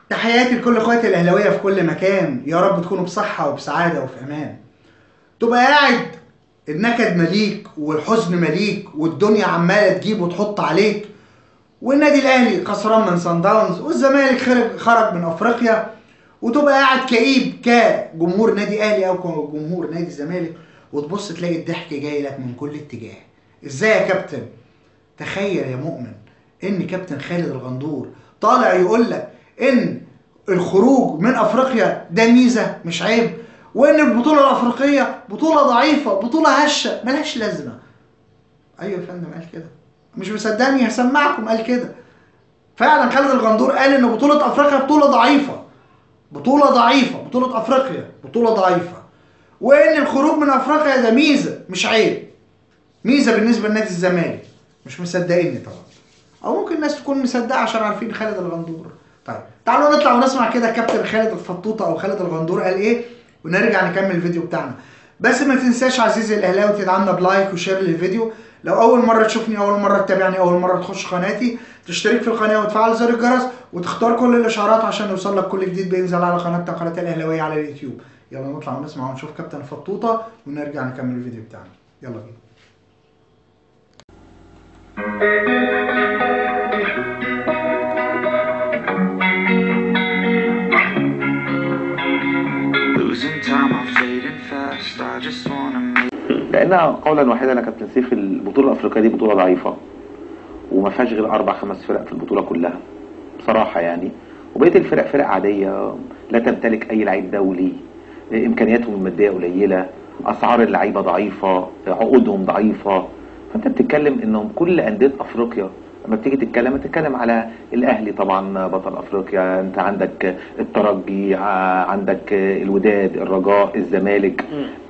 تحياتي لكل اخواتي الاهلاويه في كل مكان يا رب تكونوا بصحه وبسعاده وفي امان تبقى قاعد النكد مليك والحزن مليك والدنيا عماله تجيب وتحط عليك والنادي الاهلي خسران من سان داونز والزمالك خرج خرج من افريقيا وتبقى قاعد كئيب كجمهور نادي اهلي او كجمهور نادي الزمالك وتبص تلاقي الضحك جاي لك من كل اتجاه ازاي يا كابتن تخيل يا مؤمن ان كابتن خالد الغندور طالع يقول لك ان الخروج من افريقيا ده ميزه مش عيب وان البطوله الافريقيه بطوله ضعيفه بطوله هشه ملهاش لازمه ايوه يا فندم قال كده مش مصدقني هسمعكم قال كده فعلا خالد الغندور قال ان بطوله افريقيا بطوله ضعيفه بطوله ضعيفه بطوله افريقيا بطوله ضعيفه وان الخروج من افريقيا ده ميزه مش عيب ميزه بالنسبه لنادي الزمالك مش مصدقيني طبعا او ممكن الناس تكون مصدقه عشان عارفين خالد الغندور طيب تعالوا نطلع ونسمع كده كابتن خالد الفطوطه او خالد الغندور قال ايه ونرجع نكمل الفيديو بتاعنا بس ما تنساش عزيزي الاهلاوي تدعمنا بلايك وشير للفيديو لو اول مره تشوفني اول مره تتابعني اول مره تخش قناتي تشترك في القناه وتفعل زر الجرس وتختار كل الاشعارات عشان يوصل لك كل جديد بينزل على قناتنا قناه الاهلاويه على اليوتيوب يلا نطلع ونسمع ونشوف كابتن فطوطه ونرجع نكمل الفيديو بتاعنا يلا بينا Losing time, I'm fading fast. I just wanna make لانها قولا واحدا يا كابتن سيف البطوله الافريقيه دي بطوله ضعيفه وما فيهاش غير اربع خمس فرق في البطوله كلها بصراحه يعني وبقيه الفرق فرق عاديه لا تمتلك اي لعيب دولي امكانياتهم الماديه قليله اسعار اللعيبه ضعيفه عقودهم ضعيفه فانت بتتكلم انهم كل انديه افريقيا لما بتيجي تتكلم تتكلم على الاهلي طبعا بطل افريقيا انت عندك الترجي ع- عندك الوداد الرجاء الزمالك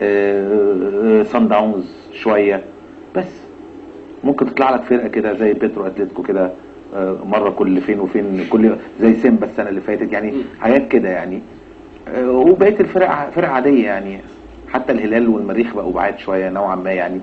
آه، صن داونز شويه بس ممكن تطلع لك فرقه كده زي بيترو اتلتيكو كده آه، مره كل فين وفين كل زي سيمبا السنه اللي فاتت يعني حاجات كده يعني آه، وبقيه الفرق فرق عاديه يعني حتى الهلال والمريخ بقوا بعاد شويه نوعا ما يعني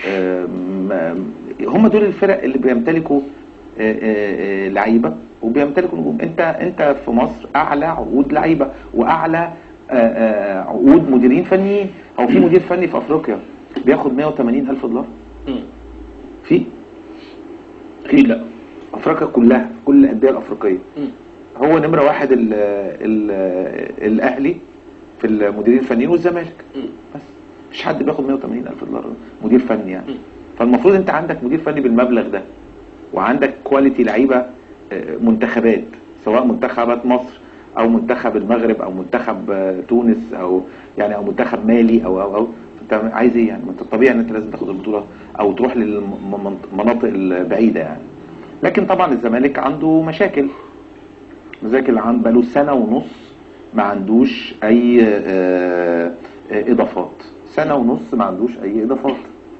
آم، هم دول الفرق اللي بيمتلكوا آه، آه، آه، لعيبه وبيمتلكوا نجوم انت انت في مصر اعلى عقود لعيبه واعلى آه، آه، عقود مديرين فنيين هو في مدير فني في افريقيا بياخد 180 الف دولار مم. في اكيد لا افريقيا كلها كل الانديه الافريقيه مم. هو نمره واحد ال ال الاهلي في المديرين الفنيين والزمالك مم. بس مفيش حد بياخد 180 الف دولار مدير فني يعني مم. فالمفروض انت عندك مدير فني بالمبلغ ده وعندك كواليتي لعيبه آه، منتخبات سواء منتخبات مصر او منتخب المغرب او منتخب آه، تونس او يعني او منتخب مالي او او او انت عايز ايه يعني ما انت الطبيعي ان انت لازم تاخد البطوله او تروح للمناطق البعيده يعني لكن طبعا الزمالك عنده مشاكل مذاكر عن بقاله سنه ونص ما عندوش اي آه، آه، اضافات سنه ونص ما عندوش اي اضافات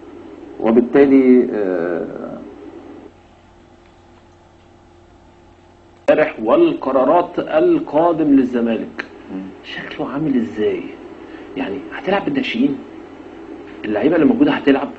وبالتالي آه، امبارح والقرارات القادم للزمالك شكله عامل ازاي؟ يعني هتلعب بالناشئين؟ اللعيبه اللي موجوده هتلعب؟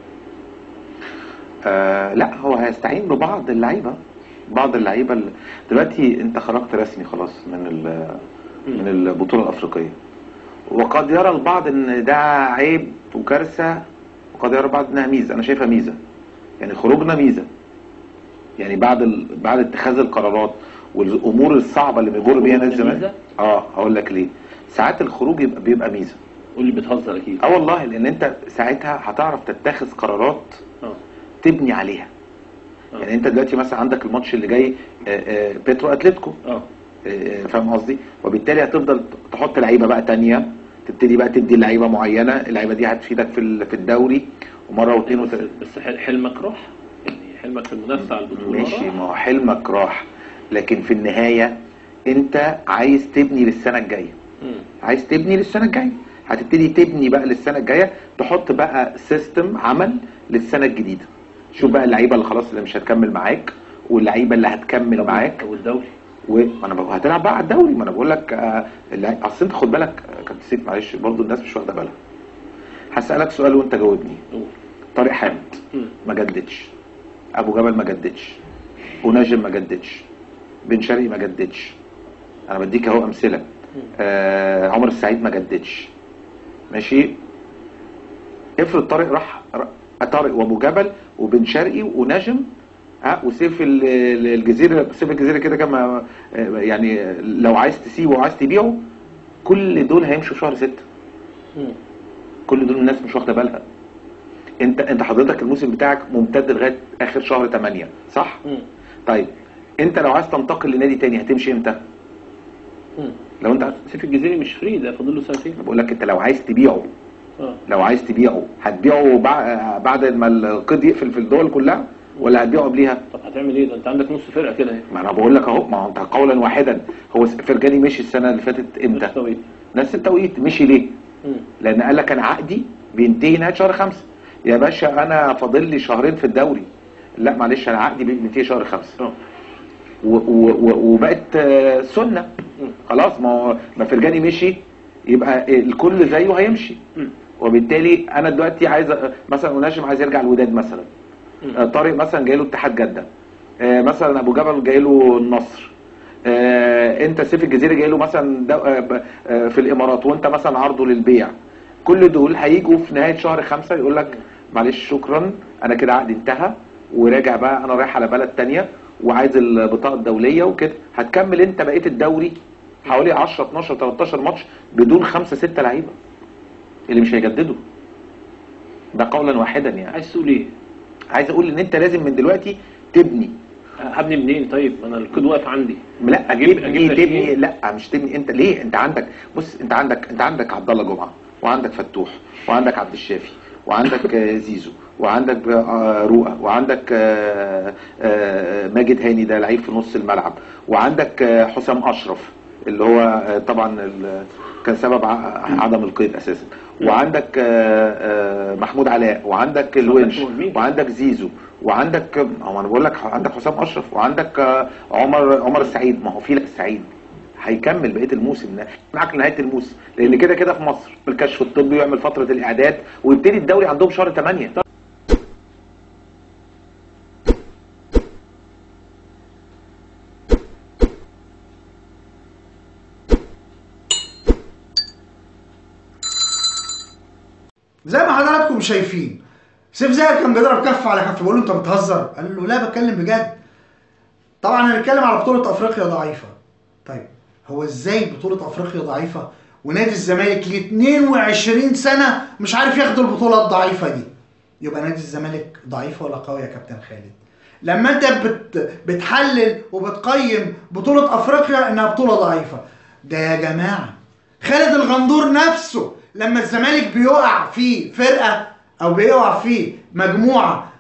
آه لا هو هيستعين ببعض اللعيبه بعض اللعيبه اللي- دلوقتي انت خرجت رسمي خلاص من ال- من البطوله الافريقيه وقد يرى البعض ان ده عيب وكارثه وقد يرى البعض انها ميزه انا شايفها ميزه يعني خروجنا ميزه يعني بعد ال... بعد اتخاذ القرارات والامور الصعبه اللي بيمر بيها نادي خروجنا الزمالك ميزة؟ اه هقول لك ليه ساعات الخروج يبقى بيبقى ميزه قول لي بتهزر اكيد اه والله لان انت ساعتها هتعرف تتخذ قرارات اه تبني عليها آه. يعني انت دلوقتي مثلا عندك الماتش اللي جاي آه، آه، بيترو اتلتيكو اه آه، فاهم قصدي وبالتالي هتفضل تحط لعيبه بقى تانية تبتدي بقى تدي لعيبه معينه اللعيبه دي هتفيدك في ال- في الدوري ومره واثنين بس, وثلاثه بس حل- حلمك راح يعني حلمك في المنافسه على البطوله ماشي راح. ما هو حلمك راح لكن في النهايه انت عايز تبني للسنه الجايه مم. عايز تبني للسنه الجايه هتبتدي تبني بقى للسنه الجايه تحط بقى سيستم عمل للسنه الجديده شوف بقى اللعيبه اللي خلاص اللي مش هتكمل معاك واللعيبه اللي هتكمل معاك او الدوري وما انا بقول هتلعب بقى على الدوري ما انا بقول لك آه، اللع- اصل انت خد بالك آه، كابتن سيف معلش برضو الناس مش واخده بالها هسالك سؤال وانت جاوبني قول. طارق حامد مم. ما جددش ابو جبل ما جددش وناجم ما جددش بن شرقي ما جددش انا بديك اهو امثله آه عمر السعيد ما جددش ماشي افرض طارق راح ر- طارق وابو جبل وبن شرقي ونجم ها وسيف ال- ال- الجزيره سيف الجزيره كده كما آه، يعني لو عايز تسيبه وعايز تبيعه كل دول هيمشوا شهر ستة مم. كل دول الناس مش واخده بالها انت انت حضرتك الموسم بتاعك ممتد لغايه اخر شهر 8 صح مم. طيب انت لو عايز تنتقل لنادي تاني هتمشي امتى مم. لو انت سيف الجزيري مش فري ده فاضل له سنتين بقول لك انت لو عايز تبيعه اه لو عايز تبيعه هتبيعه بع- بعد ما القيد يقفل في الدول كلها ولا هتبيعه قبليها طب هتعمل ايه ده انت عندك نص فرقه كده اهي ما انا بقول لك اهو ما هو انت قولا واحدا هو فرجاني مشي السنه اللي فاتت نفس امتى التوقيت. نفس التوقيت مشي ليه مم. لان قال لك انا عقدي بينتهي نهايه شهر خمسة يا باشا انا فاضل لي شهرين في الدوري لا معلش انا عقدي بينتهي شهر خمسة اه و- و- و- وبقت آه، سنه مم. خلاص ما هو ما فرجاني مشي يبقى الكل زيه هيمشي مم. وبالتالي انا دلوقتي عايز أ- مثلا مناجم عايز يرجع الوداد مثلا مم. آه، طارق مثلا جاي له اتحاد جده آه، مثلا ابو جبل جاي له النصر آه، انت سيف الجزيري جاي له مثلا دو- آه، ب- آه، في الامارات وانت مثلا عرضه للبيع كل دول هيجوا في نهايه شهر خمسة يقول لك معلش شكرا انا كده عقدي انتهى وراجع بقى انا رايح على بلد تانية وعايز البطاقه الدوليه وكده هتكمل انت بقيه الدوري حوالي 10 12 13 ماتش بدون خمسة ستة لعيبه اللي مش هيجددوا ده قولا واحدا يعني عايز تقول ايه؟ عايز اقول ان انت لازم من دلوقتي تبني هبني منين طيب؟ انا القيد واقف عندي لا أجيب- تبني أجيب تبني ناشئين؟ لا مش تبني انت ليه انت عندك بص انت عندك انت عندك عبد الله جمعه وعندك فتوح وعندك عبد الشافي وعندك آه، زيزو وعندك آه، رؤى وعندك آه، آه، ماجد هاني ده لعيب في نص الملعب وعندك آه، حسام اشرف اللي هو آه، طبعا ال- كان سبب ع- عدم القيد اساسا وعندك آه، آه، محمود علاء وعندك الونش مهمين. وعندك زيزو وعندك هو انا بقول لك عندك حسام اشرف وعندك آه، عمر عمر السعيد ما هو في لك السعيد هيكمل بقيه الموسم ده معاك لنهايه الموسم لان كده كده في مصر الكشف الطبي ويعمل فتره الاعداد ويبتدي الدوري عندهم شهر 8 زي ما حضراتكم شايفين سيف زاهر كان بيضرب كف على كف بقول له انت بتهزر قال له لا بتكلم بجد طبعا هنتكلم على بطوله افريقيا ضعيفه طيب هو ازاي بطوله افريقيا ضعيفه ونادي الزمالك ل 22 سنه مش عارف ياخد البطوله الضعيفه دي يبقى نادي الزمالك ضعيف ولا قوي يا كابتن خالد لما انت بت بتحلل وبتقيم بطوله افريقيا انها بطوله ضعيفه ده يا جماعه خالد الغندور نفسه لما الزمالك بيقع في فرقه او بيقع في مجموعه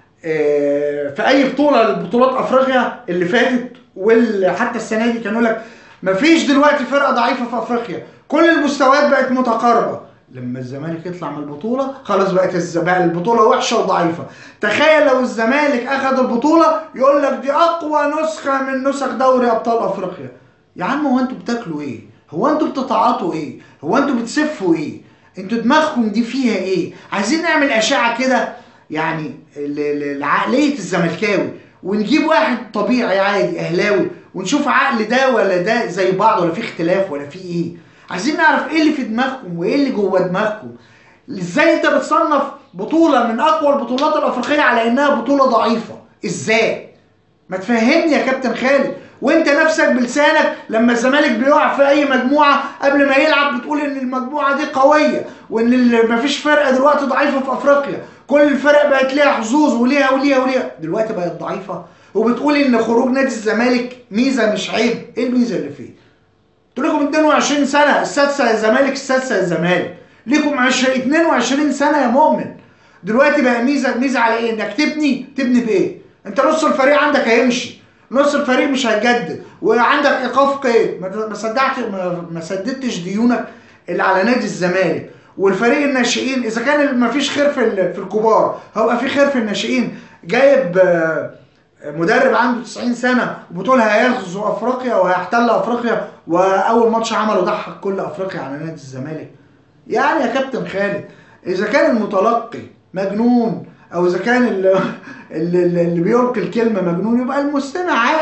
آه، في اي بطوله لبطولات افريقيا اللي فاتت وحتى السنه دي كانوا لك مفيش دلوقتي فرقه ضعيفه في افريقيا كل المستويات بقت متقاربه لما الزمالك يطلع من البطوله خلاص بقت الز- بقى البطوله وحشه وضعيفه تخيل لو الزمالك اخذ البطوله يقول لك دي اقوى نسخه من نسخ دوري ابطال افريقيا يا عم هو انتوا بتاكلوا ايه هو انتوا بتتعاطوا ايه هو انتوا بتسفوا ايه انتوا دماغكم دي فيها ايه عايزين نعمل اشعه كده يعني ل- ل- لعقليه الزملكاوي ونجيب واحد طبيعي عادي اهلاوي ونشوف عقل ده ولا ده زي بعض ولا في اختلاف ولا في ايه عايزين نعرف ايه اللي في دماغكم وايه اللي جوه دماغكم ازاي انت بتصنف بطوله من اقوى البطولات الافريقيه على انها بطوله ضعيفه ازاي ما تفهمني يا كابتن خالد وانت نفسك بلسانك لما الزمالك بيقع في اي مجموعه قبل ما يلعب بتقول ان المجموعه دي قويه وان ال- مفيش فرقه دلوقتي ضعيفه في افريقيا كل الفرق بقت ليها حظوظ وليها وليها وليها دلوقتي بقت ضعيفه وبتقول ان خروج نادي الزمالك ميزه مش عيب ايه الميزه اللي فيه قلت لكم 22 سنه السادسه يا زمالك السادسه يا زمالك ليكم 20 22 سنه يا مؤمن دلوقتي بقى ميزه ميزه على ايه انك تبني تبني بايه انت نص الفريق عندك هيمشي نص الفريق مش هيجدد وعندك ايقاف قيد ما ما صدقت ما- ما سددتش ديونك اللي على نادي الزمالك والفريق الناشئين اذا كان ما فيش خير في ال- في الكبار هيبقى في خير في الناشئين جايب آه، مدرب عنده 90 سنه وبتقول هيغزو افريقيا وهيحتل افريقيا واول ماتش عمله ضحك كل افريقيا على نادي الزمالك يعني يا كابتن خالد اذا كان المتلقي مجنون او اذا كان اللي, اللي, اللي بيلقي الكلمه مجنون يبقى المستمع عاقل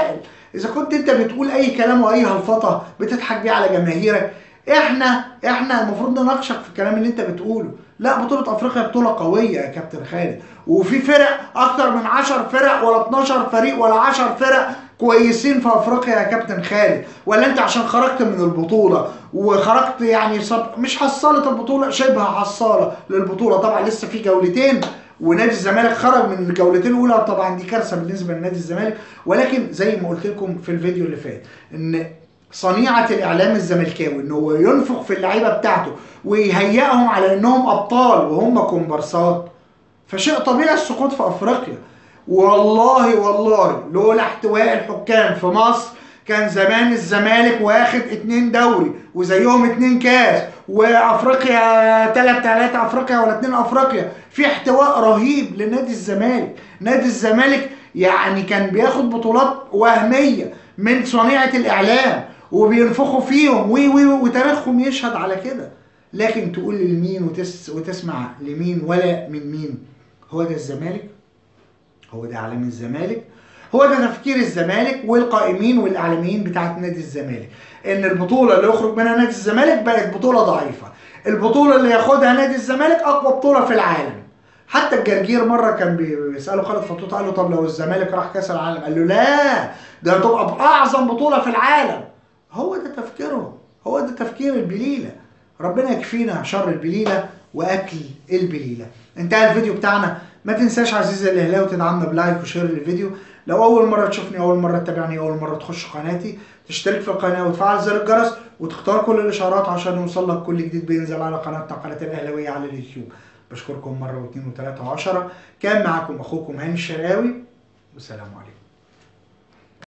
اذا كنت انت بتقول اي كلام واي هلفطه بتضحك بيه على جماهيرك احنا احنا المفروض نناقشك في الكلام اللي انت بتقوله لا بطولة افريقيا بطولة قوية يا كابتن خالد وفي فرق اكتر من 10 فرق ولا 12 فريق ولا 10 فرق كويسين في افريقيا يا كابتن خالد ولا انت عشان خرجت من البطولة وخرجت يعني صب... مش حصالة البطولة شبه حصالة للبطولة طبعا لسه في جولتين ونادي الزمالك خرج من الجولتين الاولى طبعا دي كارثه بالنسبه لنادي الزمالك ولكن زي ما قلت لكم في الفيديو اللي فات ان صنيعه الاعلام الزملكاوي ان هو ينفخ في اللعيبه بتاعته ويهيئهم على انهم ابطال وهم كومبارسات فشيء طبيعي السقوط في افريقيا والله والله لولا احتواء الحكام في مصر كان زمان الزمالك واخد اتنين دوري وزيهم اتنين كاس وافريقيا تلات تلات افريقيا ولا اتنين افريقيا في احتواء رهيب لنادي الزمالك نادي الزمالك يعني كان بياخد بطولات وهميه من صنيعه الاعلام وبينفخوا فيهم وي وي وتاريخهم يشهد على كده لكن تقول لمين وتس وتسمع لمين ولا من مين هو ده الزمالك هو ده اعلام الزمالك هو ده تفكير الزمالك والقائمين والاعلاميين بتاعت نادي الزمالك ان البطوله اللي يخرج منها نادي الزمالك بقت بطوله ضعيفه البطوله اللي ياخدها نادي الزمالك اقوى بطوله في العالم حتى الجرجير مره كان بيساله خالد فطوط قال له طب لو الزمالك راح كاس العالم قال له لا ده هتبقى باعظم بطوله في العالم هو ده تفكيرهم هو ده تفكير البليله ربنا يكفينا شر البليله واكل البليله انتهى الفيديو بتاعنا ما تنساش عزيزي الاهلاوي تدعمنا بلايك وشير للفيديو لو اول مره تشوفني اول مره تتابعني اول مره تخش قناتي تشترك في القناه وتفعل زر الجرس وتختار كل الاشعارات عشان يوصل لك كل جديد بينزل على قناتنا قناه الاهلاويه على اليوتيوب بشكركم مره واثنين وثلاثه وعشره كان معاكم اخوكم هاني الشراوي والسلام عليكم